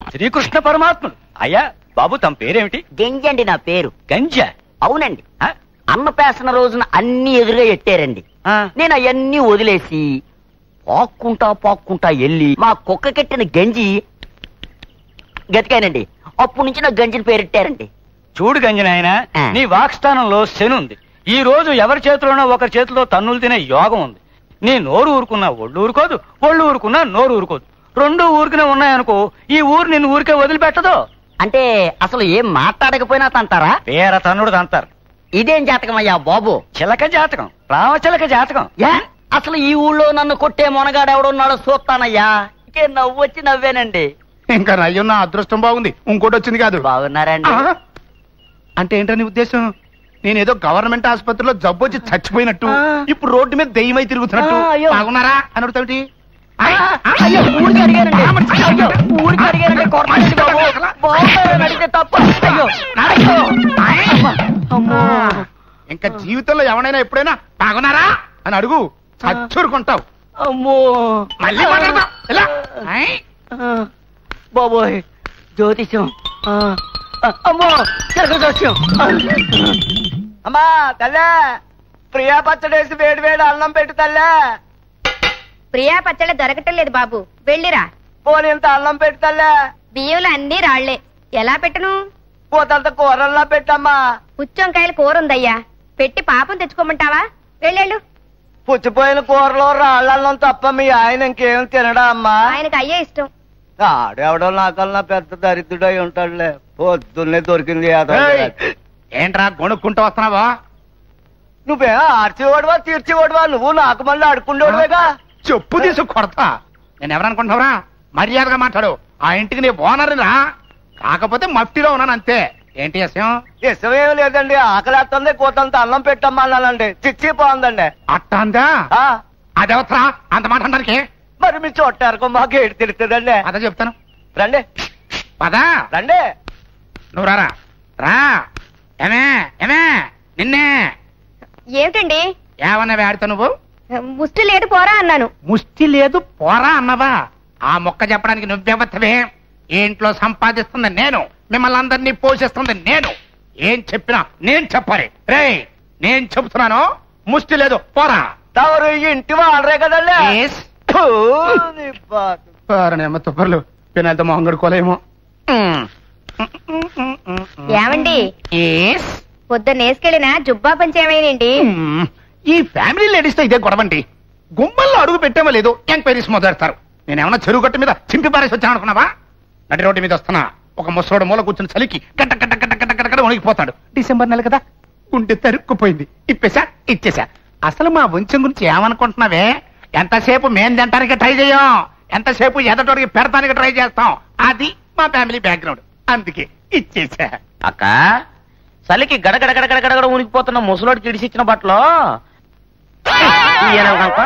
శ్రీకృష్ణ పరమాత్ముడు అయ్యా బాబు తమ పేరేమిటి గంజండి నా పేరు గంజ అవునండి ఆ? అన్నపేసన రోజున అన్ని ఎదురుగా ఎట్టారండి ఆ. నేను అవన్నీ వదిలేసి పాక్కుంటా పాక్కుంటా వెళ్ళి మా కుక్క కెట్టిన గంజి గతికానండి అప్పటి నుంచి నా గంజిని పేరెట్టారండి చూడు గంజనాయన ఆ. నీ వాక్స్థానంలో శని ఉంది ఈ రోజు ఎవరి చేతిలోనో ఒకరి చేతిలో తన్నులు తినే యోగం ఉంది నీ నోరు ఊరుకున్నా ఒళ్ళు ఊరుకోదు ఒళ్ళు ఊరుకున్నా నోరు ఊరుకోదు రెండు ఊరికనే ఉన్నాయనుకో ఈ ఊరు నిన్ను ఊరికే వదిలిపెట్టదు అంటే అసలు ఏం మాట్లాడకపోయినా తంటారా పేర తన్నుడు అంటారు ఇదేం జాతకం అయ్యా బాబు చిలక జాతకం రామచిలక జాతకం యా అసలు ఈ ఊళ్ళో నన్ను కొట్టే మొనగాడు ఎవడున్నాడో చూస్తానయ్యా ఇంకే నవ్వు వచ్చి నవ్వేనండి ఇంకా నయ్యం నా అదృష్టం బాగుంది ఇంకోటి వచ్చింది కాదు బాగున్నారండి ఆ? అంటే ఏంటని ఉద్దేశం నేను ఏదో గవర్నమెంట్ ఆసుపత్రిలో జబ్బు వచ్చి చచ్చిపోయినట్టు ఆ. ఇప్పుడు రోడ్డు మీద దెయ్యమై తిరుగుతున్నట్టు ఆ, అయ్యో. బాగున్నారా అని అడుగుతావిటి ఆ, అయ్యో ఊరికి అడిగానండి అయ్యో ఊరికి అడిగానండి కొడతానండి బాబు బాగున్నారని అడిగితే తప్ప అయ్యో అయ్యో అమ్మ, అమ్మో ఇంకా జీవితంలో ఎవరైనా ఎప్పుడైనా బాగున్నారా అని అడుగు చచ్చూరుకుంటావు అమ్మో మళ్ళీ మాట్లాడతావు ఇలా ఐ? ఆ, బాబోయ్ జ్యోతిషం ఆ, ఆ, అమ్మో చెరక జోస్యం అమ్మా తల్లే ప్రియా పచ్చడేసి వేడి వేడి అన్నం పెట్టు తల్లే ప్రియా పచ్చడి దొరకటం లేదు బాబు వెళ్ళిరా పోనీ ఇంత అన్నం పెట్టు తల్లే బియ్యంలో అన్ని రాళ్లే ఎలా పెట్టను పోతంత కూరల్లా పెట్టమ్మా పుచ్చంకాయలు కూర ఉందయ్యా పెట్టి పాపం తెచ్చుకోమంటావా వెళ్ళేళ్ళు పుచ్చిపోయిన కూరలో రాళ్ళన్నం తప్ప మీ ఆయన ఇంకేం తినడా అమ్మా ఆయనకు అయ్యే ఇష్టం ఆడెవడో నాకల్లా పెద్ద దరిద్రుడై ఉంటాడులే పొద్దున్నే దొరికింది ఏయ్! ఏంట్రా గొణుక్కుంటూ వస్తున్నావా నువ్వే ఆర్చేవాడువా తీర్చేవాడువా నువ్వు నాకు మళ్ళీ అడుకుండేవాడువేగా చెప్పు తీసి కొడతా నేను ఎవరనుకుంటున్నావురా మర్యాదగా మాట్లాడు ఆ ఇంటికి నీ ఓనర్రా కాకపోతే మట్టిలో ఉన్నాను అంతే ఏంటి విషయం ఇష్టమేం లేదండి ఆకలేస్తుంది కూతంత అన్నం పెట్టమ్మన్నానండి చిచ్చి పోందండి అట్టాందా ఆ, అదేవత్రా అంత మాట అనడానికి మరి మీ చోటారుకో మాకు ఏడు తెలుస్తుందండి అదే చెప్తాను రండి పదా రండి నువ్వు రారా రా ఏమే ఏమే నిన్నే ఏమిటండి ఏమన్నా వేడితే నువ్వు ముష్టి లేడు పోరా అన్నాను ముష్టి లేదు పోరా అన్నవా ఆ మొక్క చెప్పడానికి నువ్వెవత్తవే ఈ ఇంట్లో సంపాదిస్తుంది నేను మిమ్మల్ని అందరినీ పోషిస్తుంది నేను ఏం చెప్పినా నేను చెప్పాలి రే నేను చెబుతున్నాను ముష్టి లేదు పోరా తవరు ఈ ఇంటి వాళ్ళరే కదండి Yes. ఫూ, నీ బాధ. పోరనేమో తుప్పర్లు పినాలతో మొహం కడుకోలేమో ఏమండి Yes. పొద్దున్న వేసుకెళ్ళిన జుబ్బా పంచేమైనండి మ్మ్. ఈ ఫ్యామిలీ లేడీస్ తో ఇదే గొడవండి గుమ్మల్లో అడుగు పెట్టామో లేదో ఎంక్వైరీస్ మొదలెడతారు నేనేమన్నా చెరువు గట్టు మీద చింపి పారేసి వచ్చాను అనుకున్నావా నడి రోడ్డు మీద వస్తున్నా ఒక ముసలోడు మూల కూర్చుని చలికి గడ్డ గడ్డ గడ్డ గడ్డ గడ్డ గడ్డ వణికిపోతాడు డిసెంబర్ నెల కదా గుండె తరుక్కుపోయింది ఇప్పేసా ఇచ్చేసా అసలు మా వంశం గురించి ఏమనుకుంటున్నావే ఎంతసేపు మేం తింటానికి ట్రై చేయం ఎంతసేపు ఎదటోడికి పెడతానికి ట్రై చేస్తాం అది మా ఫ్యామిలీ బ్యాక్గ్రౌండ్ అందుకే ఇచ్చేసా అక్క చలికి గడగడ గడగడ గడగడ ఉనికిపోతున్న ముసలోడికి ఇడిసిచ్చిన బట్టలు ఈయన కనుక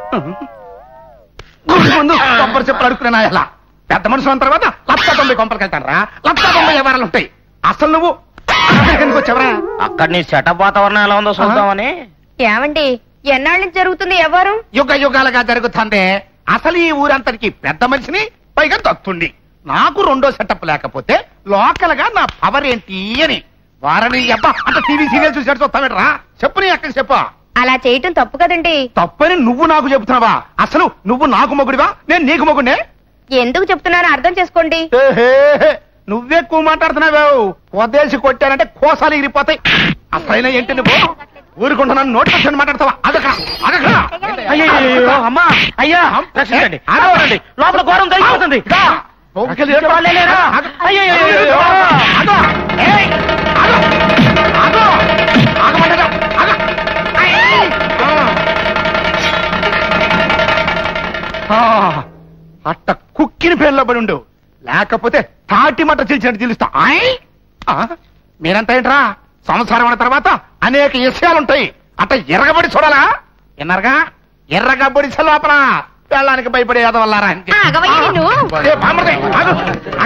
గుడి ముందు కొంపలు చెప్పులు అడుక్కున్నా ఎలా పెద్ద మనుషులు అన్న తర్వాత లక్ష తొంభై కొంపలకి వెళ్తాను రా లక్ష తొంభై వ్యవహారాలు ఉంటాయి అసలు నువ్వు అమెరికాకి వచ్చావరా అక్కడ నీ సెటప్ వాతావరణం ఎలా ఉందో చూద్దామని ఏమండి ఎన్నాళ్ళ నుంచి జరుగుతుంది ఎవరు యుగ యుగాలుగా జరుగుతుంది అసలు ఈ ఊరంతటికి పెద్ద మనిషిని పైగా దత్తుండి నాకు రెండో సెటప్ లేకపోతే లోకల్ గా నా పవర్ ఏంటి అని వారని అబ్బా అంత టీవీ సీరియల్ చూసాడు చూస్తావేట్రా చెప్పు నీ అక్కడ చెప్పా అలా చేయటం తప్పు కదండి తప్పని నువ్వు నాకు చెబుతున్నావా అసలు నువ్వు నాకు మొగుడివా నేను నీకు మొగుడే ఎందుకు చెప్తున్నారో అర్థం చేసుకోండి ఏహే, నువ్వెక్కువ మాట్లాడుతున్నావు కొద్దేసి కొట్టానంటే కోసాలు ఎగిరిపోతాయి అసలైన ఏంటి నువ్వు ఊరుకుంటున్నాను నోటి వచ్చి మాట్లాడతావా అదొక అదొక అయ్యో అమ్మా అయ్యా రక్షించండి ఆగవరండి లోపల ఘోరం కలిగిపోతుంది వాళ్ళే లేరా? అయ్యయ్యయ్యయ్యో. అట్ట కుక్కిని పేర్లో పడి ఉండు లేకపోతే తాటి మట్ట చీల్చినట్టు తెలుస్తా ఆయ్? ఆ? మీరంతా ఏంట్రా సంసారం అన్న తర్వాత అనేక విషయాలుంటాయి అట్ట ఎర్రగబడి చూడాలా విన్నారుగా ఎర్రగబడి లోపల వెళ్ళడానికి భయపడే వల్లారా ఆగవయ్యా నిన్ను. ఏ బామ్మర్ది, ఆగు.